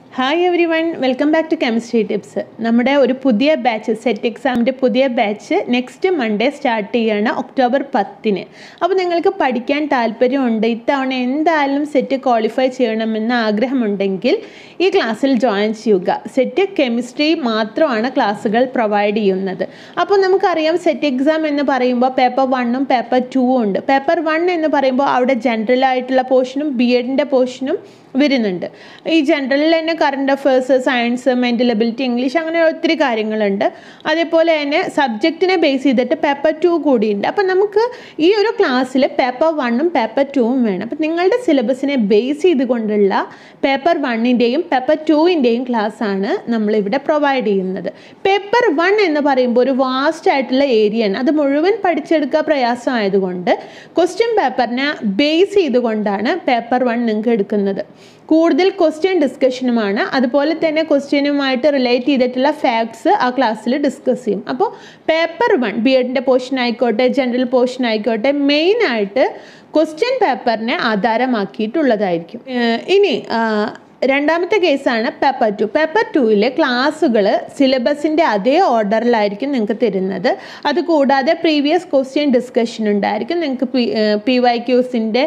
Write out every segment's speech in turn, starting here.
hi everyone welcome back to chemistry tips നമ്മുടെ ഒരു പുതിയ ബാച്ച് സെറ്റ് എക്സാമിൻ്റെ പുതിയ ബാച്ച് നെക്സ്റ്റ് മൺഡേ സ്റ്റാർട്ട് ചെയ്യുകയാണ് ഒക്ടോബർ പത്തിന് അപ്പോൾ നിങ്ങൾക്ക് പഠിക്കാൻ താല്പര്യമുണ്ട് ഇത്തവണ എന്തായാലും സെറ്റ് ക്വാളിഫൈ ചെയ്യണമെന്ന് ആഗ്രഹമുണ്ടെങ്കിൽ ഈ ക്ലാസ്സിൽ ജോയിൻ ചെയ്യുക സെറ്റ് കെമിസ്ട്രി മാത്രമാണ് ക്ലാസ്സുകൾ പ്രൊവൈഡ് ചെയ്യുന്നത് അപ്പോൾ നമുക്കറിയാം സെറ്റ് എക്സാം എന്ന് പറയുമ്പോൾ പേപ്പർ വണ്ണും പേപ്പർ ടൂവും ഉണ്ട് പേപ്പർ വൺ എന്ന് പറയുമ്പോൾ അവിടെ ജനറൽ ആയിട്ടുള്ള പോർഷനും ബി എഡിൻ്റെ പോർഷനും വരുന്നുണ്ട് ഈ ജനറലിൽ തന്നെ current affairs science mental ability English അങ്ങനെ ഒത്തിരി കാര്യങ്ങളുണ്ട് അതേപോലെ തന്നെ സബ്ജക്റ്റിനെ ബേസ് ചെയ്തിട്ട് പേപ്പർ ടു കൂടിയുണ്ട് അപ്പം നമുക്ക് ഈ ഒരു ക്ലാസ്സിൽ പേപ്പർ വണ്ണും പേപ്പർ ടൂവും വേണം അപ്പം നിങ്ങളുടെ സിലബസിനെ ബേസ് ചെയ്തുകൊണ്ടുള്ള പേപ്പർ വണ്ണിൻ്റെയും പേപ്പർ ടുവിൻ്റെയും ക്ലാസ്സാണ് നമ്മളിവിടെ പ്രൊവൈഡ് ചെയ്യുന്നത് പേപ്പർ വൺ എന്ന് പറയുമ്പോൾ ഒരു വാസ്റ്റ് ആയിട്ടുള്ള ഏരിയയാണ് അത് മുഴുവൻ പഠിച്ചെടുക്കുക പ്രയാസമായതുകൊണ്ട് ക്വസ്റ്റ്യൻ പേപ്പറിനെ ബേസ് ചെയ്തുകൊണ്ടാണ് പേപ്പർ വൺ നിങ്ങൾക്ക് എടുക്കുന്നത് കൂടുതൽ ക്വസ്റ്റ്യൻ ഡിസ്കഷനുമാണ് അതുപോലെ തന്നെ ക്വസ്റ്റ്യനുമായിട്ട് റിലേറ്റ് ചെയ്തിട്ടുള്ള ഫാക്ട്സ് ആ ക്ലാസ്സിൽ ഡിസ്കസ് ചെയ്യും അപ്പോൾ പേപ്പർ വൺ ബി എഡിൻ്റെ പോർഷൻ ആയിക്കോട്ടെ ജനറൽ പോർഷൻ ആയിക്കോട്ടെ മെയിനായിട്ട് ക്വസ്റ്റ്യൻ പേപ്പറിനെ ആധാരമാക്കിയിട്ടുള്ളതായിരിക്കും ഏഹ് ഇനി ആ, രണ്ടാമത്തെ കേസാണ് പേപ്പർ ടു പേപ്പർ ടുവിലെ ക്ലാസ്സുകൾ സിലബസിൻ്റെ അതേ ഓർഡറിലായിരിക്കും നിങ്ങൾക്ക് തരുന്നത് അതുകൂടാതെ പ്രീവിയസ് ക്വസ്റ്റ്യൻ ഡിസ്കഷൻ ഉണ്ടായിരിക്കും നിങ്ങൾക്ക് പി പി വൈ ക്യൂസിൻ്റെ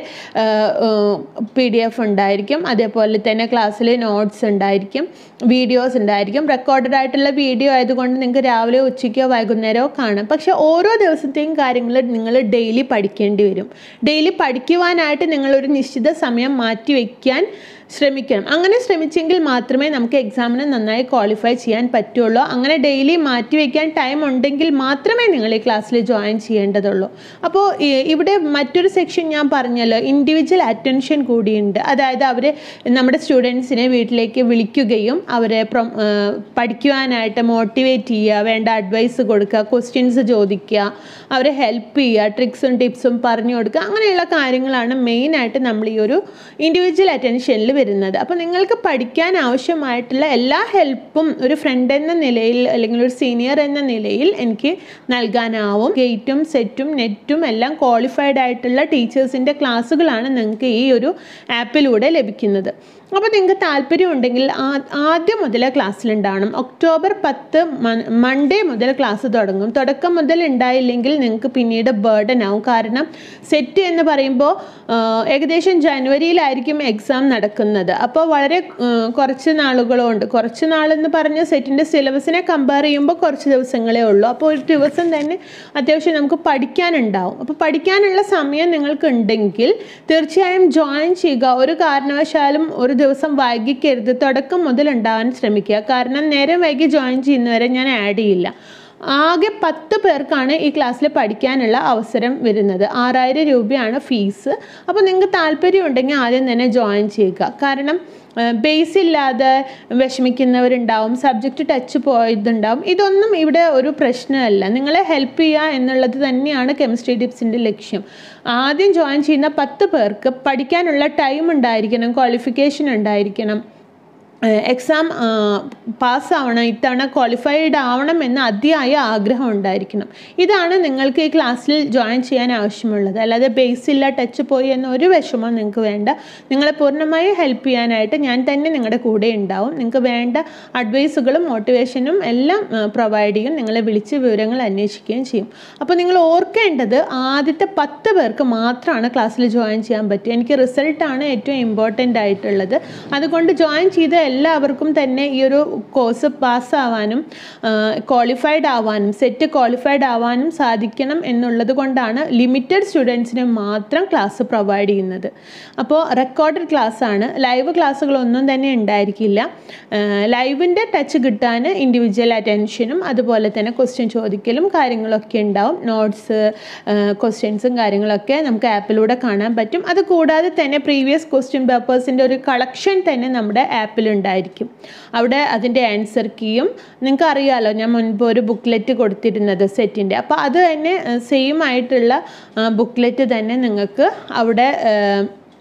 പി ഡി എഫ് ഉണ്ടായിരിക്കും അതേപോലെ തന്നെ ക്ലാസ്സിൽ നോട്ട്സ് ഉണ്ടായിരിക്കും വീഡിയോസ് ഉണ്ടായിരിക്കും റെക്കോർഡഡ് ആയിട്ടുള്ള വീഡിയോ ആയതുകൊണ്ട് നിങ്ങൾക്ക് രാവിലെ ഉച്ചയ്ക്കോ വൈകുന്നേരമോ കാണാം പക്ഷേ ഓരോ ദിവസത്തെയും കാര്യങ്ങൾ നിങ്ങൾ ഡെയിലി പഠിക്കേണ്ടി വരും ഡെയിലി പഠിക്കുവാനായിട്ട് നിങ്ങളൊരു നിശ്ചിത സമയം മാറ്റി വയ്ക്കാൻ ശ്രമിക്കണം അങ്ങനെ ശ്രമിച്ചെങ്കിൽ മാത്രമേ നമുക്ക് എക്സാമിന് നന്നായി ക്വാളിഫൈ ചെയ്യാൻ പറ്റുള്ളൂ അങ്ങനെ ഡെയിലി മാറ്റി വയ്ക്കാൻ ടൈം ഉണ്ടെങ്കിൽ മാത്രമേ നിങ്ങൾ ഈ ക്ലാസ്സിൽ ജോയിൻ ചെയ്യേണ്ടതുള്ളൂ അപ്പോൾ ഈ- ഇവിടെ മറ്റൊരു സെക്ഷൻ ഞാൻ പറഞ്ഞല്ലോ ഇൻഡിവിജ്വൽ അറ്റൻഷൻ കൂടിയുണ്ട് അതായത് അവർ നമ്മുടെ സ്റ്റുഡൻസിനെ വീട്ടിലേക്ക് വിളിക്കുകയും അവരെ പ്രൊ ആ, പഠിക്കുവാനായിട്ട് മോട്ടിവേറ്റ് ചെയ്യുക വേണ്ട അഡ്വൈസ് കൊടുക്കുക ക്വസ്റ്റ്യൻസ് ചോദിക്കുക അവരെ ഹെൽപ്പ് ചെയ്യുക ട്രിക്സും ടിപ്സും പറഞ്ഞു കൊടുക്കുക അങ്ങനെയുള്ള കാര്യങ്ങളാണ് മെയിനായിട്ട് നമ്മൾ ഈ ഒരു ഇൻഡിവിജ്വൽ അറ്റൻഷനിൽ വരുന്നത് അപ്പോൾ നിങ്ങൾക്ക് പഠിക്കാൻ ആവശ്യമായിട്ടുള്ള എല്ലാ ഹെൽപ്പും ഒരു ഫ്രണ്ട് എന്ന നിലയിൽ അല്ലെങ്കിൽ ഒരു സീനിയർ എന്ന നിലയിൽ എനിക്ക് നൽകാനാവും ഗേറ്റും സെറ്റും നെറ്റും എല്ലാം ക്വാളിഫൈഡ് ആയിട്ടുള്ള ടീച്ചേഴ്സിൻ്റെ ക്ലാസ്സുകളാണ് നിങ്ങൾക്ക് ഈ ഒരു ആപ്പിലൂടെ ലഭിക്കുന്നത് അപ്പോൾ നിങ്ങൾക്ക് താല്പര്യം ഉണ്ടെങ്കിൽ ആ- ആദ്യം മുതലേ ക്ലാസ്സിലുണ്ടാവണം ഒക്ടോബർ പത്ത് മൺഡേ മുതൽ ക്ലാസ് തുടങ്ങും തുടക്കം മുതൽ ഉണ്ടായില്ലെങ്കിൽ നിങ്ങൾക്ക് പിന്നീട് ബേർഡൻ ആവും കാരണം സെറ്റ് എന്ന് പറയുമ്പോൾ ആ, ഏകദേശം ജനുവരിയിലായിരിക്കും എക്സാം നടക്കുന്നത് അപ്പോൾ വളരെ ആ, കുറച്ച് നാളുകളുണ്ട് കുറച്ച് നാളെന്ന് പറഞ്ഞ സെറ്റിൻ്റെ സിലബസിനെ കമ്പയർ ചെയ്യുമ്പോൾ കുറച്ച് ദിവസങ്ങളേ ഉള്ളൂ അപ്പോൾ ഒരു ദിവസം തന്നെ അത്യാവശ്യം നമുക്ക് പഠിക്കാനുണ്ടാവും അപ്പോൾ പഠിക്കാനുള്ള സമയം നിങ്ങൾക്ക് ഉണ്ടെങ്കിൽ തീർച്ചയായും ജോയിൻ ചെയ്യുക ഒരു കാരണവശാലും ഒരു ദിവസം വൈകിക്കരുത് തുടക്കം മുതൽ ഉണ്ടാവാൻ ശ്രമിക്കുക കാരണം നേരം വൈകി ജോയിൻ ചെയ്യുന്നവരെ ഞാൻ ആഡ് ചെയ്യില്ല ആകെ പത്ത് പേർക്കാണ് ഈ ക്ലാസ്സിൽ പഠിക്കാനുള്ള അവസരം വരുന്നത് ആറായിരം രൂപയാണ് ഫീസ് അപ്പോൾ നിങ്ങൾക്ക് താല്പര്യം ഉണ്ടെങ്കിൽ ആദ്യം തന്നെ ജോയിൻ ചെയ്യുക കാരണം ബേസ് ഇല്ലാതെ വിഷമിക്കുന്നവരുണ്ടാവും സബ്ജക്റ്റ് ടച്ച് പോയതുണ്ടാവും ഇതൊന്നും ഇവിടെ ഒരു പ്രശ്നമല്ല നിങ്ങളെ ഹെൽപ്പ് ചെയ്യുക എന്നുള്ളത് തന്നെയാണ് കെമിസ്ട്രി ടിപ്സിൻ്റെ ലക്ഷ്യം ആദ്യം ജോയിൻ ചെയ്യുന്ന പത്ത് പേർക്ക് പഠിക്കാനുള്ള ടൈം ഉണ്ടായിരിക്കണം ക്വാളിഫിക്കേഷൻ ഉണ്ടായിരിക്കണം എക്സാം പാസ്സാവണം ഇത്തവണ ക്വാളിഫൈഡ് ആവണം എന്ന് അതിയായ ആഗ്രഹം ഉണ്ടായിരിക്കണം ഇതാണ് നിങ്ങൾക്ക് ഈ ക്ലാസ്സിൽ ജോയിൻ ചെയ്യാൻ ആവശ്യമുള്ളത് അല്ലാതെ ബേസ് ഇല്ല ടച്ച് പോയി എന്ന ഒരു വിഷമം നിങ്ങൾക്ക് വേണ്ട നിങ്ങളെ പൂർണ്ണമായി ഹെൽപ്പ് ചെയ്യാനായിട്ട് ഞാൻ തന്നെ നിങ്ങളുടെ കൂടെ ഉണ്ടാവും നിങ്ങൾക്ക് വേണ്ട അഡ്വൈസുകളും മോട്ടിവേഷനും എല്ലാം പ്രൊവൈഡ് ചെയ്യും നിങ്ങളെ വിളിച്ച് വിവരങ്ങൾ അന്വേഷിക്കുകയും ചെയ്യും അപ്പോൾ നിങ്ങൾ ഓർക്കേണ്ടത് ആദ്യത്തെ പത്ത് പേർക്ക് മാത്രമാണ് ക്ലാസ്സിൽ ജോയിൻ ചെയ്യാൻ പറ്റുക എനിക്ക് റിസൾട്ടാണ് ഏറ്റവും ഇമ്പോർട്ടൻ്റ് ആയിട്ടുള്ളത് അതുകൊണ്ട് ജോയിൻ ചെയ്ത എല്ലാവർക്കും തന്നെ ഈ ഒരു കോഴ്സ് പാസ്സാവാനും ക്വാളിഫൈഡ് ആവാനും സെറ്റ് ക്വാളിഫൈഡ് ആവാനും സാധിക്കണം എന്നുള്ളത് കൊണ്ടാണ് ലിമിറ്റഡ് സ്റ്റുഡൻസിന് മാത്രം ക്ലാസ് പ്രൊവൈഡ് ചെയ്യുന്നത് അപ്പോൾ റെക്കോർഡഡ് ക്ലാസ് ആണ് ലൈവ് ക്ലാസ്സുകളൊന്നും തന്നെ ഉണ്ടായിരിക്കില്ല ലൈവിൻ്റെ ടച്ച് കിട്ടാൻ ഇൻഡിവിജ്വൽ അറ്റൻഷനും അതുപോലെ തന്നെ ക്വസ്റ്റ്യൻ ചോദിക്കലും കാര്യങ്ങളൊക്കെ ഉണ്ടാവും നോട്ട്സ് ക്വസ്റ്റ്യൻസും കാര്യങ്ങളൊക്കെ നമുക്ക് ആപ്പിലൂടെ കാണാൻ പറ്റും അത് കൂടാതെ തന്നെ പ്രീവിയസ് ക്വസ്റ്റ്യൻ പേപ്പേഴ്സിൻ്റെ ഒരു കളക്ഷൻ തന്നെ നമ്മുടെ ആപ്പിലുണ്ടായിരിക്കും അവിടെ അതിൻ്റെ ആൻസർ കീയും നിങ്ങൾക്ക് അറിയാമല്ലോ ഞാൻ മുൻപ് ഒരു ബുക്ക്ലെറ്റ് കൊടുത്തിരുന്നത് സെറ്റിൻ്റെ അപ്പോൾ അത് തന്നെ സെയിം ആയിട്ടുള്ള ബുക്ക്ലെറ്റ് തന്നെ നിങ്ങൾക്ക് അവിടെ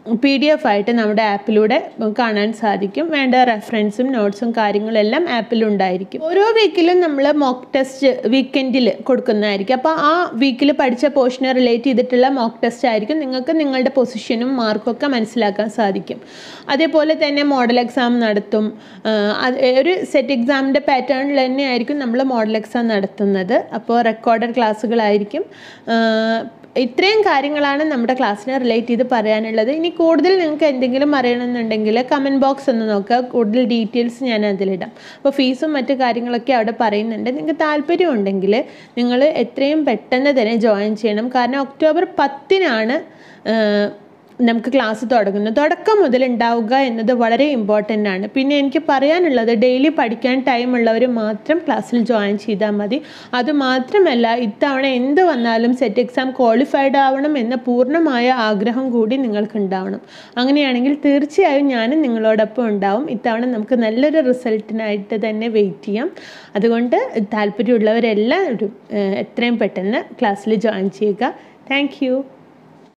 പി ഡി എഫ് ആയിട്ട് നമ്മുടെ ആപ്പിലൂടെ കാണാൻ സാധിക്കും വേണ്ട റെഫറൻസും നോട്ട്സും കാര്യങ്ങളെല്ലാം ആപ്പിലുണ്ടായിരിക്കും ഓരോ വീക്കിലും നമ്മൾ മോക്ക് ടെസ്റ്റ് വീക്കെൻഡിൽ കൊടുക്കുന്നതായിരിക്കും അപ്പോൾ ആ വീക്കിൽ പഠിച്ച പോർഷനെ റിലേറ്റ് ചെയ്തിട്ടുള്ള മോക്ക് ടെസ്റ്റ് ആയിരിക്കും നിങ്ങൾക്ക് നിങ്ങളുടെ പൊസിഷനും മാർക്കും ഒക്കെ മനസ്സിലാക്കാൻ സാധിക്കും അതേപോലെ തന്നെ മോഡൽ എക്സാം നടത്തും ആ, അത് ഒരു സെറ്റ് എക്സാമിൻ്റെ പാറ്റേണിൽ തന്നെയായിരിക്കും നമ്മൾ മോഡൽ എക്സാം നടത്തുന്നത് അപ്പോൾ റെക്കോർഡഡ് ക്ലാസ്സുകളായിരിക്കും ആ, ഇത്രയും കാര്യങ്ങളാണ് നമ്മുടെ ക്ലാസ്സിനെ റിലേറ്റ് ചെയ്ത് പറയാനുള്ളത് ഇനി കൂടുതൽ നിങ്ങൾക്ക് എന്തെങ്കിലും അറിയണമെന്നുണ്ടെങ്കിൽ കമൻറ്റ് ബോക്സ് ഒന്ന് നോക്കുക കൂടുതൽ ഡീറ്റെയിൽസ് ഞാൻ അതിലിടാം അപ്പോൾ ഫീസും മറ്റു കാര്യങ്ങളൊക്കെ അവിടെ പറയുന്നുണ്ട് നിങ്ങൾക്ക് താല്പര്യം ഉണ്ടെങ്കിൽ നിങ്ങൾ എത്രയും പെട്ടെന്ന് തന്നെ ജോയിൻ ചെയ്യണം കാരണം ഒക്ടോബർ പത്തിനാണ് നമുക്ക് ക്ലാസ് തുടങ്ങുന്നത് തുടക്കം മുതൽ ഉണ്ടാവുക എന്നത് വളരെ ഇമ്പോർട്ടൻ്റ് ആണ് പിന്നെ എനിക്ക് പറയാനുള്ളത് ഡെയിലി പഠിക്കാൻ ടൈം ഉള്ളവർ മാത്രം ക്ലാസ്സിൽ ജോയിൻ ചെയ്താൽ മതി അതുമാത്രമല്ല ഇത്തവണ എന്ത് വന്നാലും സെറ്റ് എക്സാം ക്വാളിഫൈഡ് ആവണം എന്ന പൂർണ്ണമായ ആഗ്രഹം കൂടി നിങ്ങൾക്ക് ഉണ്ടാവണം അങ്ങനെയാണെങ്കിൽ തീർച്ചയായും ഞാനും നിങ്ങളോടൊപ്പം ഉണ്ടാവും ഇത്തവണ നമുക്ക് നല്ലൊരു റിസൾട്ടിനായിട്ട് തന്നെ വെയിറ്റ് ചെയ്യാം അതുകൊണ്ട് താല്പര്യമുള്ളവരെല്ലാവരും ഏഹ്, എത്രയും പെട്ടെന്ന് ക്ലാസ്സിൽ ജോയിൻ ചെയ്യുക താങ്ക്